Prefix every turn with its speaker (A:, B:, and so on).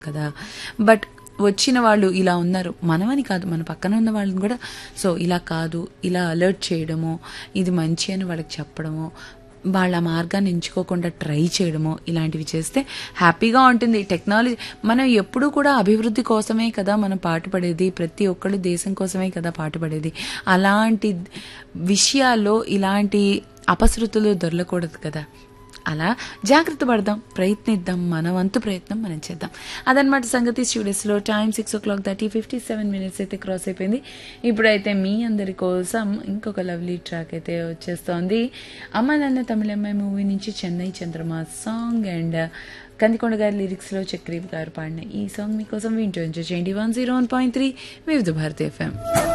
A: కదా బట్ వచ్చిన వాళ్ళు ఇలా ఉన్నారు మనమని కాదు మన పక్కన ఉన్న వాళ్ళని కూడా సో ఇలా కాదు ఇలా అలర్ట్ చేయడము ఇది మంచి అని వాళ్ళకి చెప్పడము వాళ్ళ మార్గాన్ని ఎంచుకోకుండా ట్రై చేయడము ఇలాంటివి చేస్తే హ్యాపీగా ఉంటుంది టెక్నాలజీ మనం ఎప్పుడూ కూడా అభివృద్ధి కోసమే కదా మనం పాటుపడేది ప్రతి ఒక్కళ్ళు దేశం కోసమే కదా పాటుపడేది అలాంటి విషయాల్లో ఇలాంటి అపశృతులు దొరలకూడదు కదా అలా జాగ్రత్త పడదాం ప్రయత్నిద్దాం మన వంతు ప్రయత్నం మనం చేద్దాం అదనమాట సంగతి స్టూడియోస్లో time six o'clock thirty fifty seven minutes అయితే క్రాస్ అయిపోయింది ఇప్పుడైతే మీ అందరి కోసం ఇంకొక లవ్లీ ట్రాక్ అయితే వచ్చేస్తోంది అమ్మ నాన్న తమిళమ్మాయి మూవీ నుంచి చెన్నై చంద్రమా సాంగ్ అండ్ కందికొండ గారి లిరిక్స్లో చక్రీప్ గారు పాడిన ఈ సాంగ్ మీకోసం వింటూ ఎంజాయ్ చేయండి one zero one point three Vividh Bharati FM